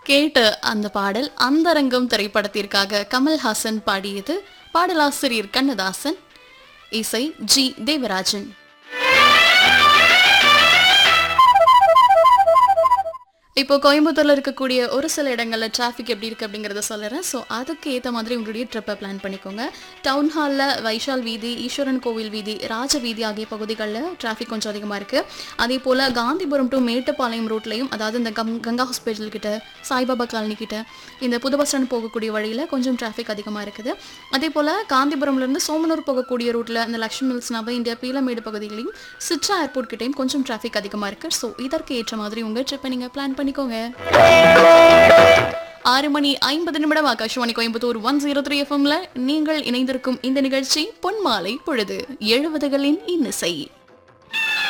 கேட்ட அந்த பாடல் அந்தரங்கம் திரைப்படத்திற்காக கமல்ஹாசன் பாடியது பாடலாசிரியர் கண்ணதாசன் இசை ஜி தேவராஜன் இப்போ கோயம்புத்தூர்ல இருக்கக்கூடிய ஒரு சில இடங்கள்ல டிராஃபிக் எப்படி இருக்கு அப்படிங்கறத சொல்லுறேன் ஸோ அதுக்கு ஏற்ற மாதிரி உங்களுடைய ட்ரிப்பை பிளான் பண்ணிக்கோங்க டவுன் ஹாலில் வைஷால் வீதி ஈஸ்வரன் கோவில் வீதி ராஜ வீதி ஆகிய பகுதிகளில் டிராஃபிக் கொஞ்சம் அதிகமாக இருக்கு அதே போல காந்திபுரம் டு மேட்டுப்பாளையம் ரூட்லையும் அதாவது இந்த கம் கங்கா ஹாஸ்பிட்டல் கிட்ட சாய்பாபா காலனி கிட்ட இந்த புது பஸ் ஸ்டாண்ட் போகக்கூடிய வழியில் கொஞ்சம் டிராஃபிக் அதிகமாக இருக்குது அதே போல் காந்திபுரம்லேருந்து சோமனூர் போகக்கூடிய ரூட்டில் இந்த லக்ஷ்மி மில்ஸ் நவ இந்தியா பீலமேடு பகுதிகளையும் சிட்ரா ஏர்போர்ட் கிட்டையும் கொஞ்சம் டிராஃபிக் அதிகமாக இருக்குது ஸோ இதற்கு ஏற்ற மாதிரி உங்கள் ட்ரிப்பை நீங்கள் பிளான் பண்ணிக்கோங்க ஆறு மணி ஐம்பது நிமிடம் Akashvani Coimbatore one zero three எஃப்எம்ல நீங்கள் இணைந்திருக்கும் இந்த நிகழ்ச்சி பொன்மாலை பொழுது எழுபதுகளின் இன்னிசை